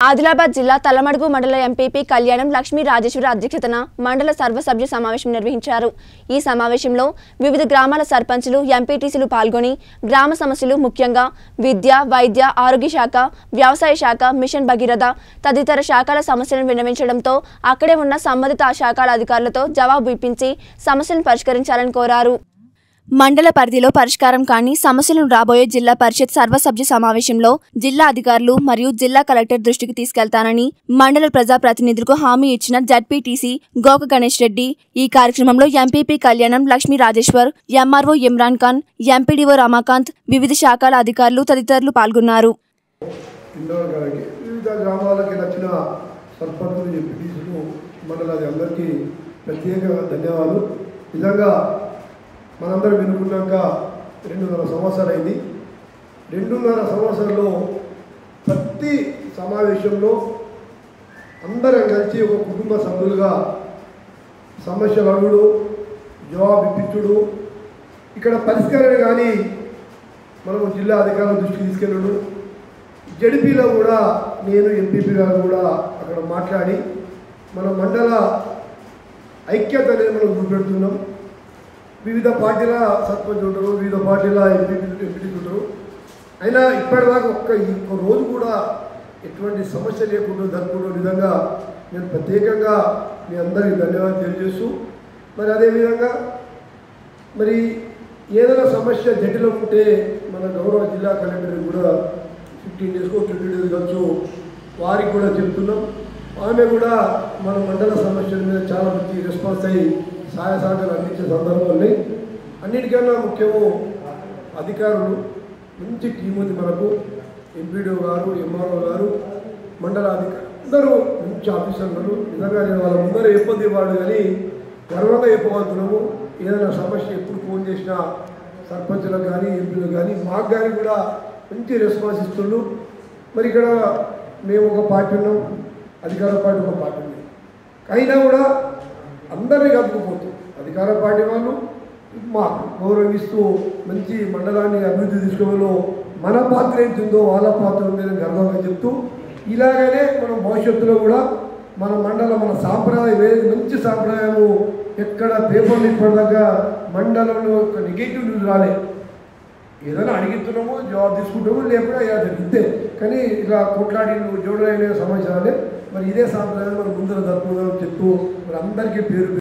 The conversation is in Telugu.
ఆదిలాబాద్ జిల్లా తలమడుగు మండల ఎంపీపీ కళ్యాణం లక్ష్మీ రాజేశ్వర అధ్యక్షతన మండల సర్వసభ్య సమావేశం నిర్వహించారు ఈ సమావేశంలో వివిధ గ్రామాల సర్పంచులు ఎంపీటీసీలు పాల్గొని గ్రామ సమస్యలు ముఖ్యంగా విద్య వైద్య ఆరోగ్య శాఖ వ్యవసాయ శాఖ మిషన్ భగీరథ తదితర శాఖల సమస్యలను విన్నవించడంతో అక్కడే ఉన్న సంబంధిత శాఖల అధికారులతో జవాబు ఇప్పించి సమస్యలను పరిష్కరించాలని కోరారు మండల పరిధిలో పరిష్కారం కాని సమస్యలను రాబోయే జిల్లా పరిషత్ సర్వసభ్య సమావేశంలో జిల్లా అధికారులు మరియు జిల్లా కలెక్టర్ దృష్టికి తీసుకెళ్తానని మండల ప్రజా ప్రతినిధులకు హామీ ఇచ్చిన జడ్పీటీసీ గోక గణేష్ రెడ్డి ఈ కార్యక్రమంలో MPP Kalyanam Lakshmi Rajeshwar MRO Imran Khan MPDO Ramakant వివిధ శాఖల అధికారులు తదితరులు పాల్గొన్నారు ఇండోర్ గారికి వివిధ గ్రామాలకి నచ్చిన సర్పంచులు ఎంపీటీసులు మండలాది అందరికీ ప్రత్యేక ధన్యవాదాలు నిజంగా మనందరం వినుకున్నాక రెండున్నర సంవత్సరాలు అయింది రెండున్నర సంవత్సరంలో ప్రతి సమావేశంలో అందరం కలిసి ఒక కుటుంబ సభ్యులుగా సమస్యలు అడుగుడు జవాబు ఇప్పించుడు ఇక్కడ పరిష్కారం కానీ మనము జిల్లా అధికారుల దృష్టికి తీసుకెళ్ళడు జడిపిలో కూడా నేను ఎంపీపీ గారు కూడా అక్కడ మాట్లాడి మన మండల ఐక్యత అనేది మనం చూపెడుతున్నాం వివిధ పార్టీల సర్పంచ్ ఉంటారు వివిధ పార్టీల ఎంపీ ఎంపీలు ఉంటారు అయినా ఇప్పటిదాకా ఒక్క ఒక్క రోజు కూడా ఎటువంటి సమస్య లేకుండా జరుపుకునే విధంగా నేను ప్రత్యేకంగా మీ అందరికీ ధన్యవాదాలు తెలియజేస్తూ మరి అదేవిధంగా మరి ఏదైనా సమస్య జటిలం ఉంటే మన గౌరవ జిల్లా కలెక్టర్ కూడా ఫిఫ్టీన్ డేస్కో ట్వంటీ డేస్ కావచ్చు వారికి కూడా చెప్తున్నాం ఆమె కూడా మన మండల సమస్యల మీద చాలా మంచి రెస్పాన్స్ అయ్యి సహాయ సహకారాలు అందించే సందర్భాలు ఉన్నాయి అన్నిటికన్నా ముఖ్యము అధికారులు మంచి టీం ఉంది మనకు ఎంపీడీఓ గారు ఎంఆర్ఓ గారు మండల అధికారులు అందరూ మంచి ఆఫీసర్లు నిజంగా నేను వాళ్ళ ముందర ఇబ్బంది ఇవ్వాలి కానీ గర్వంగా చెప్పగలుగుతున్నాము ఏదైనా సమస్య ఎప్పుడు ఫోన్ చేసినా సర్పంచులకు కానీ ఎంపీలకు కానీ మాకు కానీ కూడా మంచి రెస్పాన్స్ ఇస్తుండ్రు మరి ఇక్కడ మేము ఒక పార్టీ ఉన్నాం అధికార పార్టీ ఒక పార్టీ ఉంది అయినా కూడా అందరినీ కలుపుకుపోతాం అధికార పార్టీ వాళ్ళు మాకు గౌరవిస్తూ మంచి మండలాన్ని అభివృద్ధి తీసుకోవడంలో మన పాత్ర ఏంటిందో వాళ్ళ పాత్ర ఉందని గర్వంగా చెప్తూ ఇలాగనే మనం భవిష్యత్తులో కూడా మన మండలం మన సాంప్రదాయం ఏది మంచి సాంప్రదాయము ఎక్కడ పేపర్లు ఇప్పటిదాకా మండలంలో ఒక నెగిటివ్ న్యూస్ రాలే ఏదైనా అడిగిస్తున్నామో జవాబు తీసుకుంటామో లేకుండా ఇలా జరిగితే కానీ ఇలా కొట్లాడి జోడైన సమస్య రాలే మరి ఇదే సాంప్రదాయం మనం ముందర జరుపుకుందాం చెప్తూ మరి అందరికీ పేరు